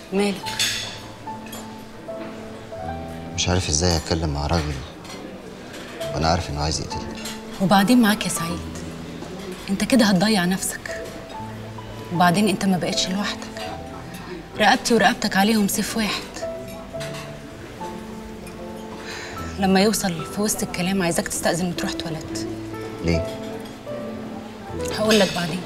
مالك مش عارف ازاي اتكلم مع راجل وانا عارف انه عايز يقتلني وبعدين معاك يا سعيد انت كده هتضيع نفسك وبعدين انت ما بقتش لوحدك رقبتي ورقبتك عليهم سيف واحد لما يوصل في وسط الكلام عايزاك تستأذن وتروح تواليت ليه؟ هقول لك بعدين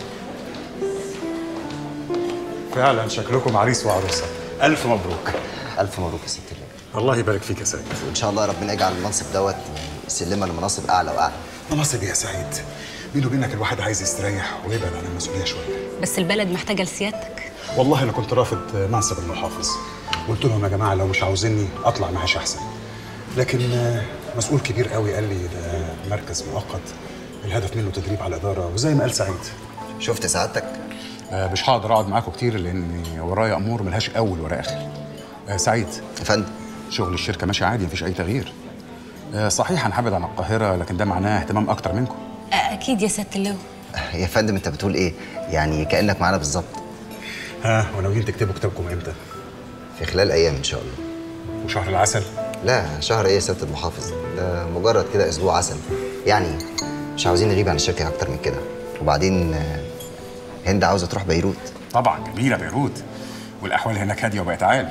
فعلا شكلكم عريس وعروسه الف مبروك الف مبروك يا ست الله الله يبارك فيك يا سعيد وان شاء الله ربنا يجعل المنصب دوت يعني سلمه لمناصب اعلى واعلى مناصب يا سعيد بيني وبينك الواحد عايز يستريح ويبعد عن المسؤوليه شويه بس البلد محتاجة لسيادتك والله انا كنت رافض منصب المحافظ قلت لهم يا جماعه لو مش عاوزيني اطلع معاش احسن لكن آه، مسؤول كبير قوي قال لي ده مركز مؤقت الهدف منه تدريب على الاداره وزي ما قال سعيد شفت سعادتك؟ آه، مش هقدر اقعد معاكم كتير لان ورايا امور ملهاش اول ولا اخر آه، سعيد يا فندم شغل الشركه ماشي عادي مفيش اي تغيير آه، صحيح هنحبد عن القاهره لكن ده معناه اهتمام اكتر منكم أكيد يا سيادة اللواء يا فندم انت بتقول ايه؟ يعني كانك معانا بالظبط ها وناويين تكتبوا كتابكم امتى في خلال ايام ان شاء الله وشهر العسل لا شهر ايه يا سياده المحافظ ده مجرد كده اسبوع عسل يعني مش عاوزين نغيب عن الشركه اكتر من كده وبعدين آه، هند عاوزه تروح بيروت طبعا جميله بيروت والاحوال هناك هاديه وبقت عال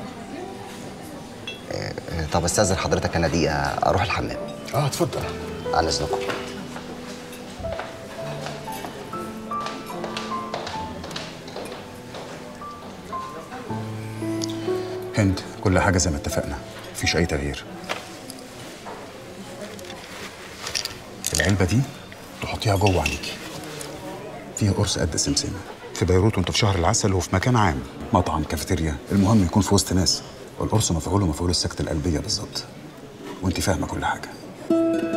آه، طب استاذن حضرتك انا دقيقه اروح الحمام اه اتفضل عن اذنكم هند كل حاجه زي ما اتفقنا مفيش اي تغيير العلبه دي تحطيها جوه عينيكي فيها قرص قد سمسمه في بيروت وانت في شهر العسل وفي مكان عام مطعم كافيتيريا المهم يكون في وسط ناس والقرص مفعوله مفعول السكته القلبيه بالظبط وانت فاهمه كل حاجه